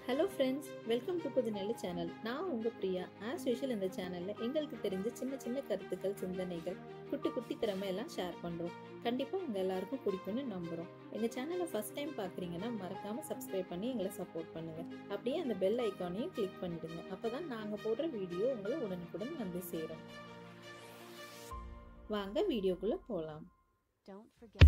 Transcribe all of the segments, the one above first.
Hello friends welcome to Pudhunellu channel நான் உங்கள் Priya as usual இந்த சேனலில் எங்களுக்கு தெரிஞ்ச சின்ன சின்ன கருத்துக்கள் சிந்தனைகள் குட்டி குட்டி திறமை எல்லாம் ஷேர் பண்ணுறோம் கண்டிப்பாக உங்கள் எல்லாருக்கும் பிடிக்கும்னு நம்புகிறோம் எங்கள் சேனலை ஃபஸ்ட் டைம் பார்க்குறீங்கன்னா மறக்காமல் சப்ஸ்கிரைப் பண்ணி எங்களை சப்போர்ட் பண்ணுங்கள் அப்படியே அந்த பெல் ஐக்கானையும் கிளிக் பண்ணிடுங்க அப்போ தான் நாங்கள் போடுற வீடியோ உங்களை உடனுக்குடன் வந்து சேரும் வாங்க வீடியோக்குள்ளே போகலாம் Don't forget.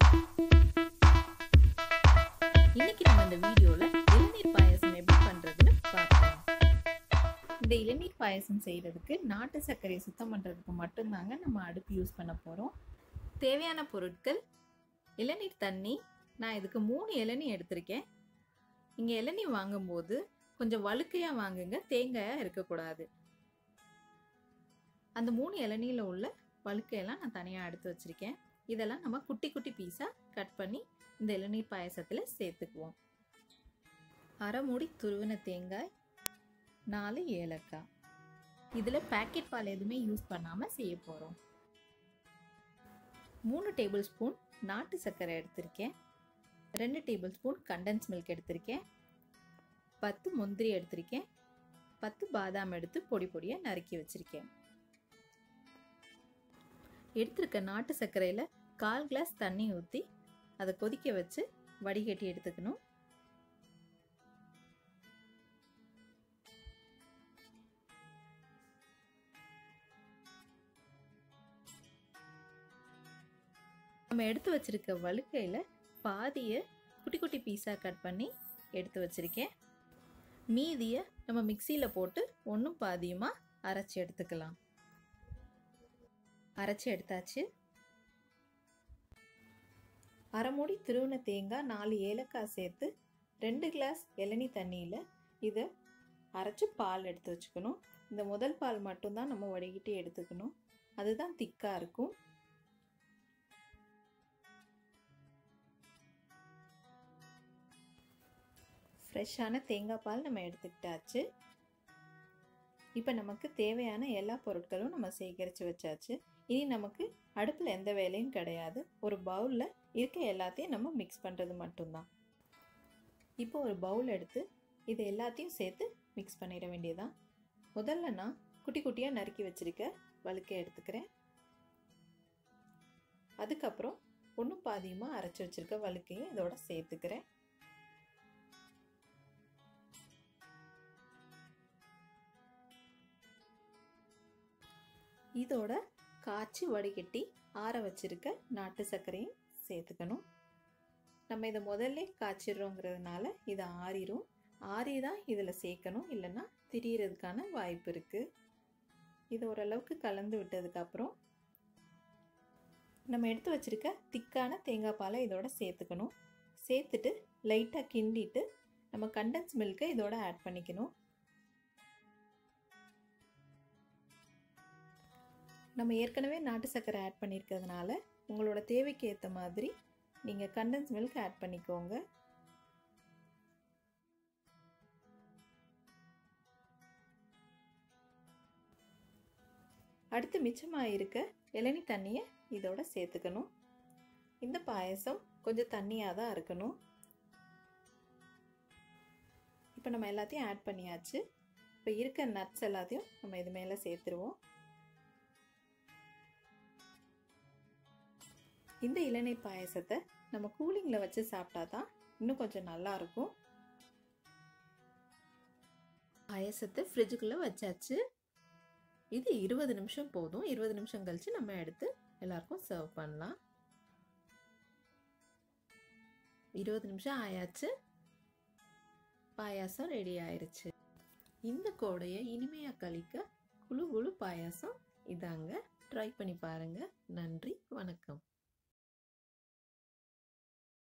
இன்னைக்கு நம்ம இந்த வீடியோல இளநீர் பாயாசம் எப்படி பண்றதுன்னு பார்க்கலாம் இந்த இளநீர் பாயாசம் செய்யறதுக்கு நாட்டு சர்க்கரையை சுத்தம் பண்றதுக்கு மட்டும்தாங்க நம்ம அடுப்பு யூஸ் பண்ண போறோம் தேவையான பொருட்கள் இளநீர் தண்ணி நான் இதுக்கு மூணு இளநீ எடுத்திருக்கேன் இங்கே இளநீ வாங்கும்போது கொஞ்சம் வழுக்கையாக வாங்குங்க தேங்காயாக இருக்கக்கூடாது அந்த மூணு இளநீல உள்ள வழுக்கையெல்லாம் நான் தனியாக எடுத்து வச்சுருக்கேன் இதெல்லாம் நம்ம குட்டி குட்டி பீஸாக கட் பண்ணி இந்த இளநீர் பாயசத்தில் சேர்த்துக்குவோம் அரை மூடி துருவின தேங்காய் நாலு ஏலக்காய் இதில் பேக்கெட் பால் எதுவுமே யூஸ் பண்ணாமல் செய்ய போகிறோம் மூணு டேபிள் ஸ்பூன் நாட்டு சர்க்கரை எடுத்திருக்கேன் ரெண்டு டேபிள் ஸ்பூன் கண்டன்ஸ் மில்க் எடுத்திருக்கேன் பத்து முந்திரி எடுத்திருக்கேன் பத்து பாதாம் எடுத்து பொடி பொடியாக நறுக்கி வச்சுருக்கேன் எடுத்திருக்க நாட்டு சர்க்கரையில் கால் கிளாஸ் தண்ணி ஊற்றி அதை கொதிக்க வச்சு வடிகட்டி எடுத்துக்கணும் நம்ம எடுத்து வச்சிருக்க வழுக்கையில் பாதியை குட்டி குட்டி பீஸாக கட் பண்ணி எடுத்து வச்சிருக்கேன் மீதியை நம்ம மிக்சியில் போட்டு ஒன்றும் பாதியுமாக அரைச்சி எடுத்துக்கலாம் அரைச்சி எடுத்தாச்சு அரை மூடி திருவின தேங்காய் நாலு ஏலக்காய் சேர்த்து ரெண்டு கிளாஸ் இளநி தண்ணியில் இதை அரைச்சி பால் எடுத்து வச்சுக்கணும் இந்த முதல் பால் மட்டும்தான் நம்ம வடிகிட்டு எடுத்துக்கணும் அதுதான் திக்காக இருக்கும் ஃப்ரெஷ்ஷான தேங்காய் பால் நம்ம எடுத்துக்கிட்டாச்சு இப்போ நமக்கு தேவையான எல்லா பொருட்களும் நம்ம சேகரித்து வச்சாச்சு இனி நமக்கு அடுப்பில் எந்த வேலையும் கிடையாது ஒரு பவுலில் இருக்க எல்லாத்தையும் நம்ம மிக்ஸ் பண்ணுறது மட்டும்தான் இப்போ ஒரு பவுல் எடுத்து இது எல்லாத்தையும் சேர்த்து மிக்ஸ் பண்ணிட வேண்டியதான் முதல்ல நான் குட்டி குட்டியாக நறுக்கி வச்சுருக்க வழுக்கை எடுத்துக்கிறேன் அதுக்கப்புறம் ஒன்றும் பாதியமாக அரைச்சி வச்சுருக்க வழுக்கையும் இதோட சேர்த்துக்கிறேன் இதோட காய்ச்சி வடிகட்டி ஆற வச்சிருக்க நாட்டு சர்க்கரையும் சேர்த்துக்கணும் நம்ம இதை முதல்ல காய்ச்சிடுறோங்கிறதுனால இது ஆறிடும் ஆறி தான் இதில் சேர்க்கணும் இல்லைன்னா திரியறதுக்கான வாய்ப்பு இருக்குது இது ஓரளவுக்கு கலந்து விட்டதுக்கப்புறம் நம்ம எடுத்து வச்சுருக்க திக்கான தேங்காய் பாலை இதோட சேர்த்துக்கணும் சேர்த்துட்டு லைட்டாக கிண்டிட்டு நம்ம கண்டன்ஸ் மில்கை இதோட ஆட் பண்ணிக்கணும் நம்ம ஏற்கனவே நாட்டு சர்க்கரை ஆட் பண்ணியிருக்கிறதுனால உங்களோட தேவைக்கு ஏற்ற மாதிரி நீங்கள் கண்டன்ஸ் மில்க் ஆட் பண்ணிக்கோங்க அடுத்து மிச்சமாக இருக்க இளநி தண்ணியை இதோட சேர்த்துக்கணும் இந்த பாயசம் கொஞ்சம் தண்ணியாக தான் இருக்கணும் இப்போ நம்ம எல்லாத்தையும் ஆட் பண்ணியாச்சு இப்போ இருக்க நட்ஸ் எல்லாத்தையும் நம்ம இது மேலே சேர்த்துருவோம் இந்த இளநீர் பாயசத்தை நம்ம கூலிங்கில் வச்சு சாப்பிட்டா தான் இன்னும் கொஞ்சம் நல்லா இருக்கும் பாயசத்தை ஃப்ரிட்ஜுக்குள்ளே வச்சாச்சு இது இருபது நிமிஷம் போதும் இருபது நிமிஷம் கழித்து நம்ம எடுத்து எல்லாருக்கும் சர்வ் பண்ணலாம் இருபது நிமிஷம் ஆயாச்சு பாயாசம் ரெடி ஆயிருச்சு இந்த கோடையை இனிமையாக கழிக்க குழு குழு பாயாசம் இதாங்க ட்ரை பண்ணி பாருங்கள் நன்றி வணக்கம்